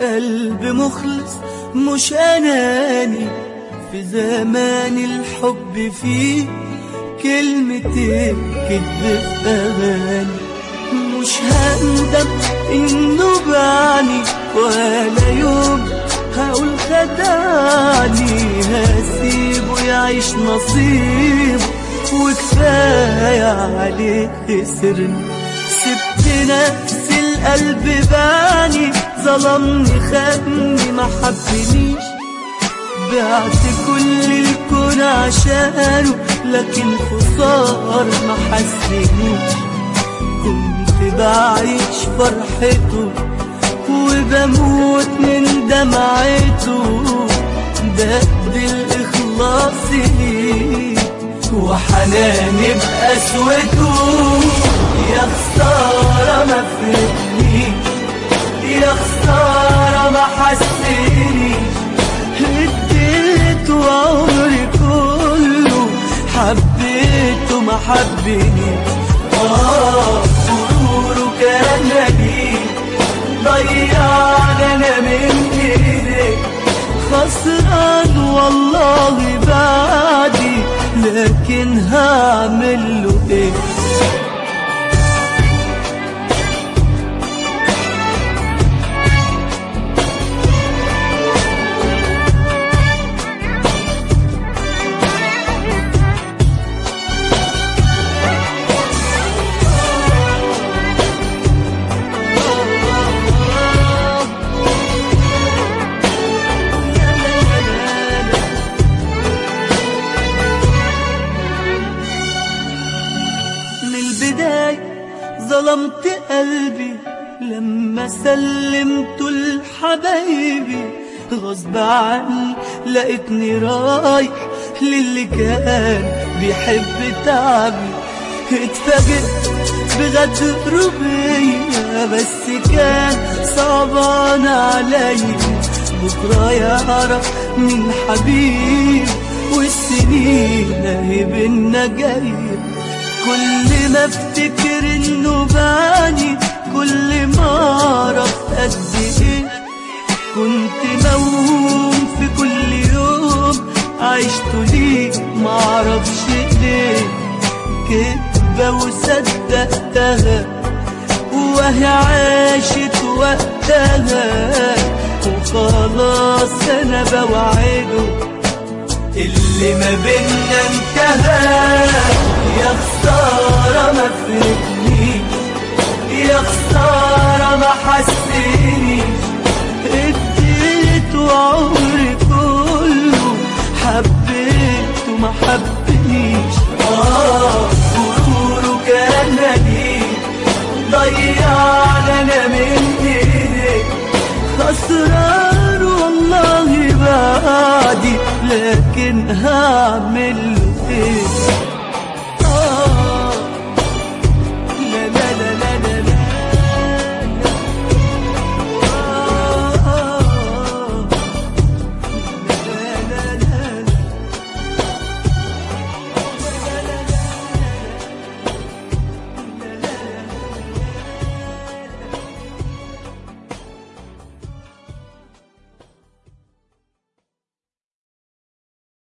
قلب مخلص مش أناني في زمان الحب فيه كلمتين كدب في أغاني مش هندم إنه بعني ولا يوم هقول خدعني هسيبه يعيش نصيبه وكفاية عليه خسرني سبت نفسي القلب باني ظلمني خدني ما حبنيش بعت كل الكون عشانه لكن خسار ما حسنيش كنت بعيش فرحته وبموت من دمعته ده بالإخلاص ليه وحناني بقسوته يا خسارة ما فهمنيش يا خسارة ما حسنيش اديته عمري كله حبيته ما حبنيش اه غروره كان نبيل ضيعنا انا من ايدك خسران والله بعدي لكن هعمل له ايه من البداية ظلمت قلبي لما سلمت لحبايبي غصب عني لقيتني رايح للي كان بيحب تعبي اتفاجئت بغدر بيا بس كان صعبان عليا بكرة يعرف من حبيب والسنين اهي بينا جايه كل ما افتكر انه باني كل ما اعرف قد ايه كنت موهوم في كل يوم عشت ليه ما اعرفش ليه كدبة وصدقتها وهي عاشت وقتها وخلاص انا بوعده اللي ما بينا انتهى يا خسارة ما فهمنيش يا خسارة ما حسنيش اديته عمري كله حبيته ما حبنيش اه غروره كان نديم ضيعنا انا من ايدك خسران والله بعدي لكن هعمل له ايه